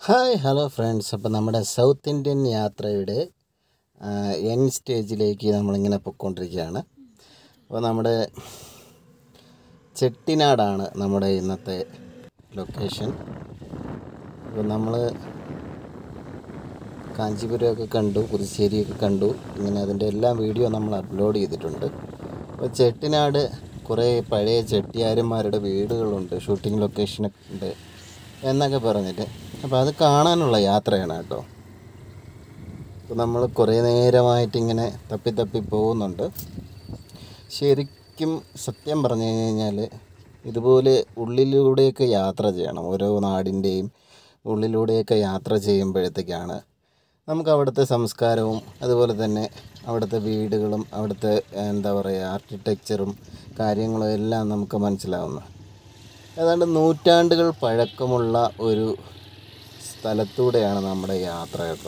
Hi hello friends അപ്പോൾ നമ്മുടെ south Indian യാത്രയുടെ എൻ സ്റ്റേജിലേക്ക് നമ്മളിങ്ങനെ പൊയ്ക്കൊണ്ടിരിക്കുകയാണ് അപ്പോൾ നമ്മുടെ ചെട്ടിനാടാണ് നമ്മുടെ ഇന്നത്തെ ലൊക്കേഷൻ അപ്പോൾ നമ്മൾ കാഞ്ചീപുരമൊക്കെ കണ്ടു പുതുശ്ശേരിയൊക്കെ കണ്ടു ഇങ്ങനെ അതിൻ്റെ എല്ലാ വീഡിയോ നമ്മൾ അപ്ലോഡ് ചെയ്തിട്ടുണ്ട് അപ്പോൾ ചെട്ടിനാട് കുറേ പഴയ ചെട്ടിയാരന്മാരുടെ വീടുകളുണ്ട് ഷൂട്ടിംഗ് ലൊക്കേഷനൊക്കെ ഉണ്ട് എന്നൊക്കെ പറഞ്ഞിട്ട് അപ്പോൾ അത് കാണാനുള്ള യാത്രയാണ് കേട്ടോ അപ്പോൾ നമ്മൾ കുറേ നേരമായിട്ട് ഇങ്ങനെ തപ്പി തപ്പി പോകുന്നുണ്ട് ശരിക്കും സത്യം പറഞ്ഞു കഴിഞ്ഞാൽ ഇതുപോലെ ഉള്ളിലൂടെയൊക്കെ യാത്ര ചെയ്യണം ഓരോ നാടിൻ്റെയും ഉള്ളിലൂടെയൊക്കെ യാത്ര ചെയ്യുമ്പോഴത്തേക്കാണ് നമുക്ക് അവിടുത്തെ സംസ്കാരവും അതുപോലെ തന്നെ അവിടുത്തെ വീടുകളും അവിടുത്തെ എന്താ പറയുക ആർക്കിടെക്ചറും കാര്യങ്ങളും എല്ലാം നമുക്ക് മനസ്സിലാവുന്നു ഏതാണ്ട് നൂറ്റാണ്ടുകൾ പഴക്കമുള്ള ഒരു സ്ഥലത്തൂടെയാണ് നമ്മുടെ യാത്ര കേട്ടോ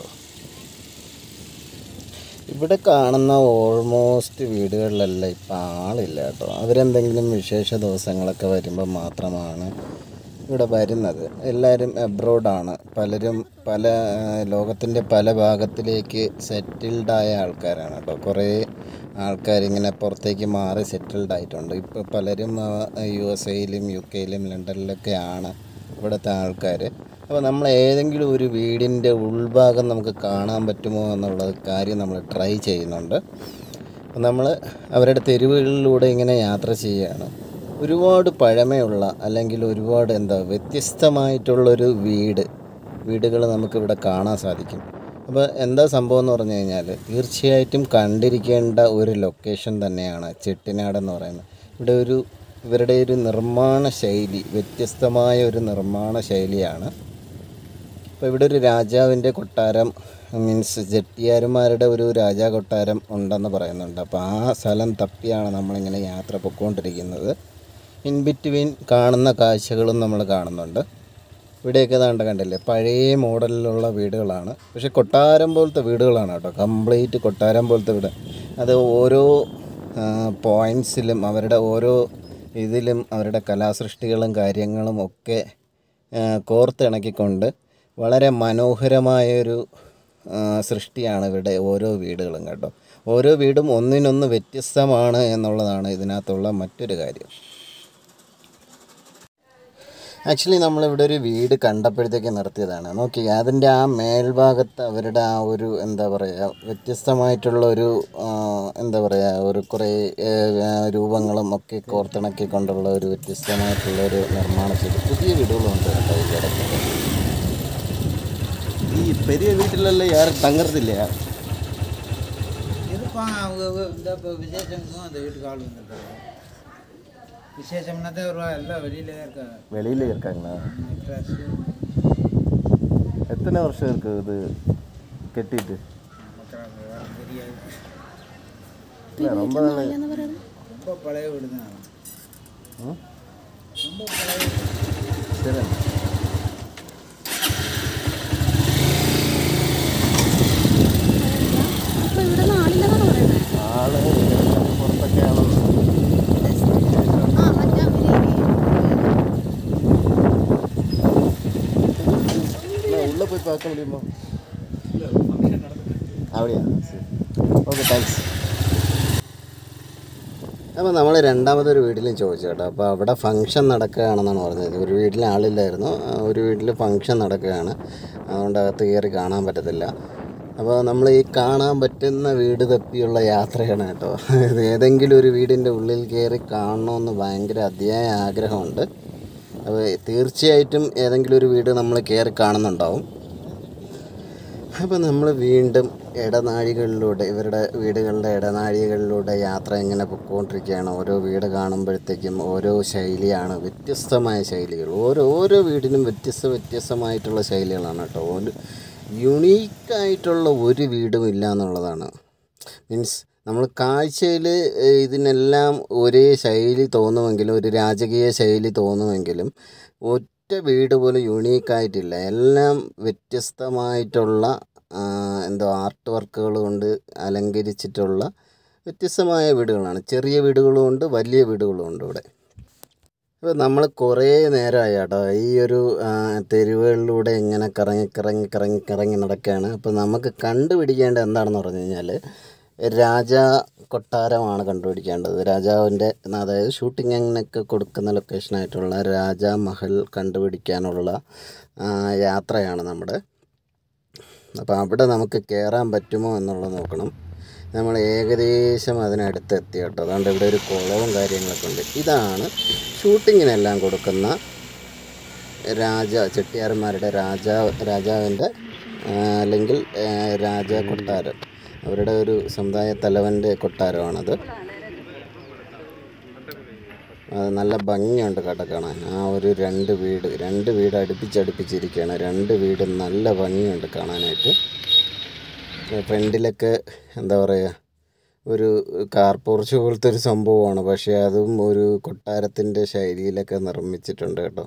ഇവിടെ കാണുന്ന ഓൾമോസ്റ്റ് വീടുകളിലെല്ലാം ഇപ്പം ആളില്ല കേട്ടോ അവരെന്തെങ്കിലും വിശേഷ ദിവസങ്ങളൊക്കെ വരുമ്പോൾ മാത്രമാണ് ഇവിടെ വരുന്നത് എല്ലാവരും എബ്രോഡാണ് പലരും പല ലോകത്തിൻ്റെ പല ഭാഗത്തിലേക്ക് സെറ്റിൽഡായ ആൾക്കാരാണ് കേട്ടോ കുറേ ആൾക്കാരിങ്ങനെ പുറത്തേക്ക് മാറി സെറ്റിൽഡ് ആയിട്ടുണ്ട് ഇപ്പോൾ പലരും യു എസ് എയിലും യു കെയിലും ലണ്ടനിലൊക്കെയാണ് ഇവിടുത്തെ ആൾക്കാർ അപ്പോൾ നമ്മൾ ഏതെങ്കിലും ഒരു വീടിൻ്റെ ഉൾഭാഗം നമുക്ക് കാണാൻ പറ്റുമോ എന്നുള്ള കാര്യം നമ്മൾ ട്രൈ ചെയ്യുന്നുണ്ട് അപ്പോൾ നമ്മൾ അവരുടെ തെരുവുകളിലൂടെ ഇങ്ങനെ യാത്ര ചെയ്യുകയാണ് ഒരുപാട് പഴമയുള്ള അല്ലെങ്കിൽ ഒരുപാട് എന്താ വ്യത്യസ്തമായിട്ടുള്ളൊരു വീട് വീടുകൾ നമുക്കിവിടെ കാണാൻ സാധിക്കും അപ്പോൾ എന്താ സംഭവം എന്ന് പറഞ്ഞു കഴിഞ്ഞാൽ തീർച്ചയായിട്ടും കണ്ടിരിക്കേണ്ട ഒരു ലൊക്കേഷൻ തന്നെയാണ് ചെട്ടിനാട് എന്ന് പറയുന്നത് ഇവിടെ ഒരു ഇവരുടെ ഒരു നിർമ്മാണ ശൈലി വ്യത്യസ്തമായ ഒരു നിർമ്മാണ ശൈലിയാണ് അപ്പോൾ ഇവിടെ ഒരു രാജാവിൻ്റെ കൊട്ടാരം മീൻസ് ചെട്ടിയാരുമാരുടെ ഒരു രാജാ കൊട്ടാരം ഉണ്ടെന്ന് പറയുന്നുണ്ട് അപ്പോൾ ആ സ്ഥലം തപ്പിയാണ് നമ്മളിങ്ങനെ യാത്ര പൊയ്ക്കൊണ്ടിരിക്കുന്നത് ഇൻ ബിറ്റ്വീൻ കാണുന്ന കാഴ്ചകളും നമ്മൾ കാണുന്നുണ്ട് ഇവിടെയൊക്കെ താണ്ട കണ്ടില്ലേ പഴയ മോഡലിലുള്ള വീടുകളാണ് പക്ഷേ കൊട്ടാരം പോലത്തെ വീടുകളാണ് കേട്ടോ കംപ്ലീറ്റ് കൊട്ടാരം പോലത്തെ വീട് അത് ഓരോ പോയിൻറ്റ്സിലും അവരുടെ ഓരോ ഇതിലും അവരുടെ കലാസൃഷ്ടികളും കാര്യങ്ങളും ഒക്കെ കോർത്തിണക്കിക്കൊണ്ട് വളരെ മനോഹരമായൊരു സൃഷ്ടിയാണ് ഇവിടെ ഓരോ വീടുകളും കേട്ടോ ഓരോ വീടും ഒന്നിനൊന്ന് വ്യത്യസ്തമാണ് എന്നുള്ളതാണ് ഇതിനകത്തുള്ള മറ്റൊരു കാര്യം ആക്ച്വലി നമ്മളിവിടെ ഒരു വീട് കണ്ടപ്പോഴത്തേക്ക് നിർത്തിയതാണ് നോക്കി അതിൻ്റെ ആ മേൽഭാഗത്ത് അവരുടെ ആ ഒരു എന്താ പറയുക വ്യത്യസ്തമായിട്ടുള്ള ഒരു എന്താ പറയുക ഒരു കുറേ രൂപങ്ങളും ഒക്കെ കോർത്തിണക്കിക്കൊണ്ടുള്ള ഒരു വ്യത്യസ്തമായിട്ടുള്ള ഒരു നിർമ്മാണ ശൈലി പുതിയ വീടുകളുണ്ട് കേട്ടോ ഈ ഇടയ്ക്ക് ഈ പെരിയ വീട്ടിലെല്ലാം யாரும் தங்கறதில்லையா இருப்பாங்க அவங்க வி- இந்த இப்போ விசேஷமுக்கும் அந்த வீட்டுக்கு ஆள் வந்திருக்காங்க விசேஷம்னா தான் வருவா எல்லாம் வெளியில தான் இருக்காங்க வெளியில இருக்காங்களா மெட்ராஸ் எத்தனை வருஷம் இருக்கு இது கட்டிட்டு மக்கள் வேற தெரியாது இல்லை ரொம்ப நாள் ரொம்ப பழைய வீடு தான் ம்? ரொம்ப பழைய வீடு. சரி അപ്പൊ ഇവിടെ നാളില്ലെന്നാണ് പറയുന്നത് ആള് പുറത്തൊക്കെയാണെന്ന് ആ മറ്റേ இல்லை உள்ளே போய் பார்க்க முடியுமா அப்படியா சரி ഓക്കെ താങ്ക്സ് അപ്പോൾ നമ്മൾ രണ്ടാമതൊരു വീട്ടിലും ചോദിച്ചു കേട്ടോ അപ്പോൾ അവിടെ ഫംഗ്ഷൻ നടക്കുകയാണെന്നാണ് പറഞ്ഞത് ഒരു വീട്ടിൽ ആളില്ലായിരുന്നു ആ, ഒരു വീട്ടിൽ ഫംഗ്ഷൻ നടക്കുകയാണ് അതുകൊണ്ട് അകത്ത് കയറി കാണാൻ പറ്റത്തില്ല അപ്പോൾ നമ്മൾ ഈ കാണാൻ പറ്റുന്ന വീട് തപ്പിയുള്ള യാത്രയാണ് കേട്ടോ ഇത് ഏതെങ്കിലും ഒരു വീടിൻ്റെ ഉള്ളിൽ കയറി കാണണമെന്ന് ഭയങ്കര അതിയായ ആഗ്രഹമുണ്ട് അപ്പോൾ തീർച്ചയായിട്ടും ഏതെങ്കിലും ഒരു വീട് നമ്മൾ കയറി കാണുന്നുണ്ടാവും അപ്പോൾ നമ്മൾ വീണ്ടും ഇടനാഴികളിലൂടെ ഇവരുടെ വീടുകളുടെ ഇടനാഴികളിലൂടെ യാത്ര ഇങ്ങനെ പൊയ്ക്കൊണ്ടിരിക്കുകയാണ് ഓരോ വീട് കാണുമ്പോഴത്തേക്കും ഓരോ ശൈലിയാണ് വ്യത്യസ്തമായ ശൈലികൾ ഓരോ ഓരോ വീടിനും വ്യത്യസ്ത വ്യത്യസ്തമായിട്ടുള്ള ശൈലികളാണ് കേട്ടോ ഒരു യുണീക്കായിട്ടുള്ള ഒരു വീടും ഇല്ല എന്നുള്ളതാണ് മീൻസ് നമ്മൾ കാഴ്ചയിൽ ഇതിനെല്ലാം ഒരേ ശൈലി തോന്നുമെങ്കിലും ഒരു രാജകീയ ശൈലി തോന്നുമെങ്കിലും ഒറ്റ വീട് പോലും യുണീക്കായിട്ടില്ല എല്ലാം വ്യത്യസ്തമായിട്ടുള്ള ആ, എന്തോ ആർട്ട് വർക്കുകൾ കൊണ്ട് അലങ്കരിച്ചിട്ടുള്ള വ്യത്യസ്തമായ വീടുകളാണ് ചെറിയ വീടുകളും ഉണ്ട് വലിയ വീടുകളും ഉണ്ട് ഇവിടെ ഇപ്പോൾ നമ്മൾ കുറേ നേരമായി കേട്ടോ ഈ ഒരു ആ, തെരുവുകളിലൂടെ ഇങ്ങനെ കറങ്ങി കറങ്ങി കറങ്ങി കറങ്ങി നടക്കുകയാണ് അപ്പോൾ നമുക്ക് കണ്ടുപിടിക്കേണ്ടത് എന്താണെന്ന് പറഞ്ഞു കഴിഞ്ഞാൽ രാജ കൊട്ടാരമാണ് കണ്ടുപിടിക്കേണ്ടത് രാജാവിൻ്റെ അതായത് ഷൂട്ടിങ്ങിനൊക്കെ കൊടുക്കുന്ന ലൊക്കേഷനായിട്ടുള്ള രാജ മഹൽ കണ്ടുപിടിക്കാനുള്ള ആ, യാത്രയാണ് നമ്മുടെ അപ്പോൾ അവിടെ നമുക്ക് കയറാൻ പറ്റുമോ എന്നുള്ളത് നോക്കണം നമ്മൾ ഏകദേശം അതിനടുത്ത് എത്തി കേട്ടോ അതുകൊണ്ട് ഇവിടെ ഒരു കുളവും കാര്യങ്ങളൊക്കെ ഉണ്ട് ഇതാണ് ഷൂട്ടിങ്ങിനെല്ലാം കൊടുക്കുന്ന രാജ ചെട്ടിയാരന്മാരുടെ രാജാവ് രാജാവിൻ്റെ ആ, അല്ലെങ്കിൽ ആ, രാജ കൊട്ടാരം അവരുടെ ഒരു സമുദായ തലവൻ്റെ കൊട്ടാരമാണത് അത് നല്ല ഭംഗിയുണ്ട് കേട്ടോ കാണാൻ ആ ഒരു രണ്ട് വീട് രണ്ട് വീട് അടുപ്പിച്ചടുപ്പിച്ചിരിക്കുകയാണ് രണ്ട് വീട് നല്ല ഭംഗിയുണ്ട് കാണാനായിട്ട് ഫ്രണ്ടിലൊക്കെ എന്താ പറയുക ഒരു കാർ പോർച്ച് പോലത്തെ ഒരു സംഭവമാണ് പക്ഷേ അതും ഒരു കൊട്ടാരത്തിൻ്റെ ശൈലിയിലൊക്കെ നിർമ്മിച്ചിട്ടുണ്ട് കേട്ടോ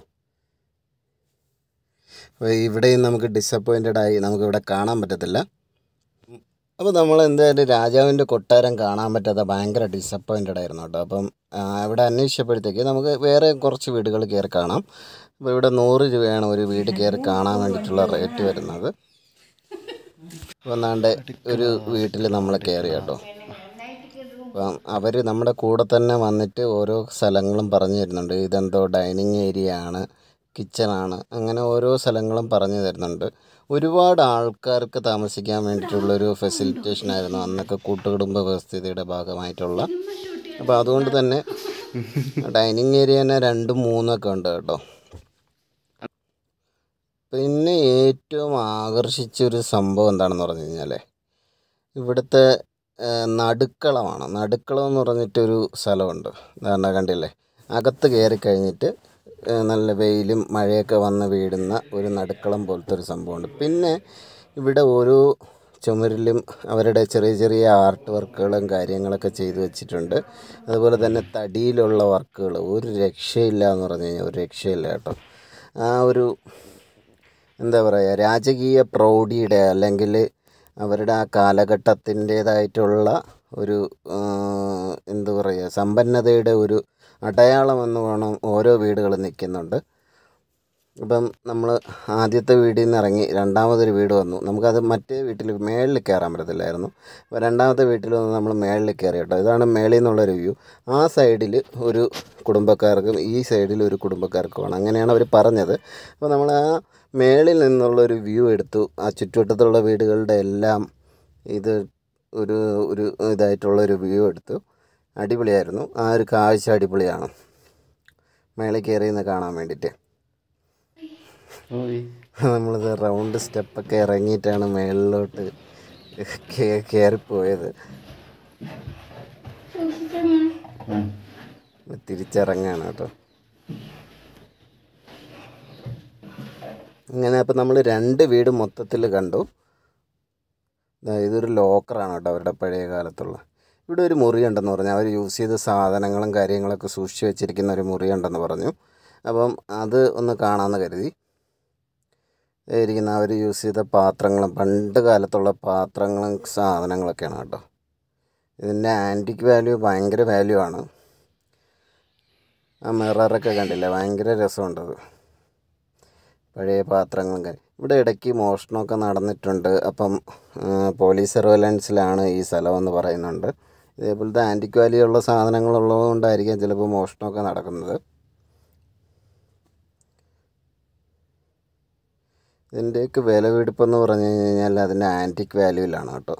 അപ്പോൾ ഇവിടെയും നമുക്ക് ഡിസപ്പോയിൻറ്റഡ് ആയി നമുക്കിവിടെ കാണാൻ പറ്റത്തില്ല അപ്പോൾ നമ്മൾ എന്തായാലും രാജാവിൻ്റെ കൊട്ടാരം കാണാൻ പറ്റാതെ ഭയങ്കര ഡിസപ്പോയിൻറ്റഡ് ആയിരുന്നു കേട്ടോ അപ്പം ആ, ഇവിടെ അന്വേഷിച്ചപ്പോഴത്തേക്ക് നമുക്ക് വേറെ കുറച്ച് വീടുകൾ കയറി കാണാം അപ്പോൾ ഇവിടെ നൂറ് രൂപയാണ് ഒരു വീട് കയറി കാണാൻ വേണ്ടിയിട്ടുള്ള റേറ്റ് വരുന്നത് അപ്പോൾ എന്നാണ്ട് ഒരു വീട്ടിൽ നമ്മൾ കയറി കേട്ടോ അപ്പം അവർ നമ്മുടെ കൂടെ തന്നെ വന്നിട്ട് ഓരോ സ്ഥലങ്ങളും പറഞ്ഞു തരുന്നുണ്ട് ഇതെന്തോ ഡൈനിങ് ഏരിയ ആണ് കിച്ചണാണ് അങ്ങനെ ഓരോ സ്ഥലങ്ങളും പറഞ്ഞു തരുന്നുണ്ട് ഒരുപാട് ആൾക്കാർക്ക് താമസിക്കാൻ വേണ്ടിയിട്ടുള്ളൊരു ഫെസിലിറ്റേഷൻ ആയിരുന്നു അന്നൊക്കെ കൂട്ടുകുടുംബ വ്യവസ്ഥിതിയുടെ ഭാഗമായിട്ടുള്ള അപ്പോൾ അതുകൊണ്ട് തന്നെ ഡൈനിങ് ഏരിയ തന്നെ രണ്ടും മൂന്നൊക്കെ ഉണ്ട് കേട്ടോ പിന്നെ ഏറ്റവും ആകർഷിച്ചൊരു സംഭവം എന്താണെന്ന് പറഞ്ഞു കഴിഞ്ഞാൽ ഇവിടുത്തെ ഏഹ്, നടുക്കളമാണ് നടുക്കളം എന്ന് പറഞ്ഞിട്ടൊരു സ്ഥലമുണ്ട് എന്താ കണ്ടില്ലേ അകത്ത് കയറി കഴിഞ്ഞിട്ട് ഏഹ്, നല്ല വെയിലും മഴയൊക്കെ വന്ന് വീഴുന്ന ഒരു നടുക്കളം പോലത്തെ ഒരു സംഭവമുണ്ട് പിന്നെ ഇവിടെ ഓരോ ചുമരിലും അവരുടെ ചെറിയ ചെറിയ ആർട്ട് വർക്കുകളും കാര്യങ്ങളൊക്കെ ചെയ്തു വെച്ചിട്ടുണ്ട് അതുപോലെ തന്നെ തടിയിലുള്ള വർക്കുകൾ ഒരു രക്ഷയില്ല എന്ന് പറഞ്ഞു കഴിഞ്ഞാൽ ഒരു രക്ഷയില്ല കേട്ടോ ആ ഒരു എന്താ പറയുക രാജകീയ പ്രൗഢിയുടെ അല്ലെങ്കിൽ അവരുടെ ആ കാലഘട്ടത്തിൻ്റേതായിട്ടുള്ള ഒരു ആ, എന്താ പറയുക സമ്പന്നതയുടെ ഒരു അടയാളമെന്ന് വേണം ഓരോ വീടുകൾ നിൽക്കുന്നുണ്ട് അപ്പം നമ്മൾ ആദ്യത്തെ വീടിൽ നിന്ന് ഇറങ്ങി രണ്ടാമതൊരു വീട് വന്നു നമുക്കത് മറ്റേ വീട്ടിൽ മേളിൽ കയറാൻ പറ്റത്തില്ലായിരുന്നു അപ്പോൾ രണ്ടാമത്തെ വീട്ടിൽ വന്ന് നമ്മൾ മേളിൽ കയറി കേട്ടോ ഇതാണ് മേളിൽ നിന്നുള്ളൊരു വ്യൂ ആ സൈഡിൽ ഒരു കുടുംബക്കാർക്കും ഈ സൈഡിൽ ഒരു കുടുംബക്കാർക്കുമാണ് അങ്ങനെയാണ് അവർ പറഞ്ഞത് അപ്പോൾ നമ്മൾ ആ മേളിൽ നിന്നുള്ളൊരു വ്യൂ എടുത്തു ആ ചുറ്റുവട്ടത്തുള്ള വീടുകളുടെ എല്ലാം ഇത് ഒരു ഒരു ഇതായിട്ടുള്ളൊരു വ്യൂ എടുത്തു അടിപൊളിയായിരുന്നു ആ ഒരു കാഴ്ച അടിപൊളിയാണ് മേളിൽ കയറി നിന്ന് കാണാൻ വേണ്ടിയിട്ട് നമ്മളിത് റൗണ്ട് സ്റ്റെപ്പൊക്കെ ഇറങ്ങിയിട്ടാണ് മേളിലോട്ട് കേ- കയറിപ്പോയത് തിരിച്ചിറങ്ങാണ് കേട്ടോ ഇങ്ങനെ അപ്പോൾ നമ്മൾ രണ്ട് വീട് മൊത്തത്തിൽ കണ്ടു ദാ ഇതൊരു ലോക്കറാണ് കേട്ടോ അവരുടെ പഴയ കാലത്തുള്ള ഇവിടെ ഒരു മുറി ഉണ്ടെന്ന് പറഞ്ഞു അവർ യൂസ് ചെയ്ത സാധനങ്ങളും കാര്യങ്ങളൊക്കെ സൂക്ഷിച്ച് വെച്ചിരിക്കുന്ന ഒരു മുറി ഉണ്ടെന്ന് പറഞ്ഞു അപ്പം അത് ഒന്ന് കാണാമെന്ന് കരുതി ദേ ഇരിക്കുന്ന അവർ യൂസ് ചെയ്ത പാത്രങ്ങളും പണ്ട് കാലത്തുള്ള പാത്രങ്ങളും സാധനങ്ങളൊക്കെയാണ് കേട്ടോ ഇതിൻ്റെ ആൻറ്റിക് വാല്യൂ ഭയങ്കര വാല്യൂ ആണ് ആ മിററൊക്കെ കണ്ടില്ലേ ഭയങ്കര രസമുണ്ടത് പഴയ പാത്രങ്ങളും കാര്യം ഇവിടെ ഇടയ്ക്ക് മോഷണമൊക്കെ നടന്നിട്ടുണ്ട് അപ്പം ആ, പോലീസ് സർവൈലൻസിലാണ് ഈ സ്ഥലമെന്ന് പറയുന്നുണ്ട് ഇതേപോലത്തെ ആൻറ്റിക് വാല്യൂ ഉള്ള സാധനങ്ങളുള്ളത് കൊണ്ടായിരിക്കാം ചിലപ്പോൾ മോഷണമൊക്കെ നടക്കുന്നത് ഇതിൻ്റെയൊക്കെ വില പിടിപ്പെന്ന് പറഞ്ഞു കഴിഞ്ഞാൽ അതിൻ്റെ ആൻറ്റിക് വാല്യൂവിലാണ് കേട്ടോ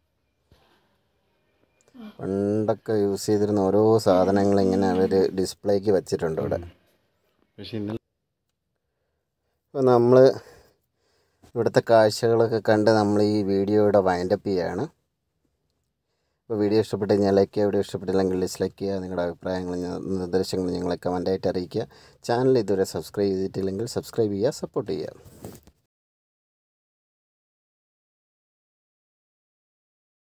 പണ്ടൊക്കെ യൂസ് ചെയ്തിരുന്ന ഓരോ സാധനങ്ങൾ ഇങ്ങനെ അവർ ഡിസ്പ്ലേക്ക് വെച്ചിട്ടുണ്ട് ഇവിടെ പക്ഷെ ഇന്നലെ അപ്പോൾ നമ്മൾ ഇവിടുത്തെ കാഴ്ചകളൊക്കെ കണ്ട് നമ്മൾ ഈ വീഡിയോ ഇവിടെ വൈൻഡപ്പ് ചെയ്യുകയാണ് അപ്പോൾ വീഡിയോ ഇഷ്ടപ്പെട്ട് കഴിഞ്ഞാൽ ലൈക്ക് ചെയ്യുക വീഡിയോ ഇഷ്ടപ്പെട്ടില്ലെങ്കിൽ ഡിസ്ലൈക്ക് ചെയ്യുക നിങ്ങളുടെ അഭിപ്രായങ്ങൾ നിർദ്ദേശങ്ങൾ ഞങ്ങളെ കമൻറ്റായിട്ട് അറിയിക്കുക ചാനൽ ഇതുവരെ സബ്സ്ക്രൈബ് ചെയ്തിട്ടില്ലെങ്കിൽ സബ്സ്ക്രൈബ് ചെയ്യുക സപ്പോർട്ട് ചെയ്യുക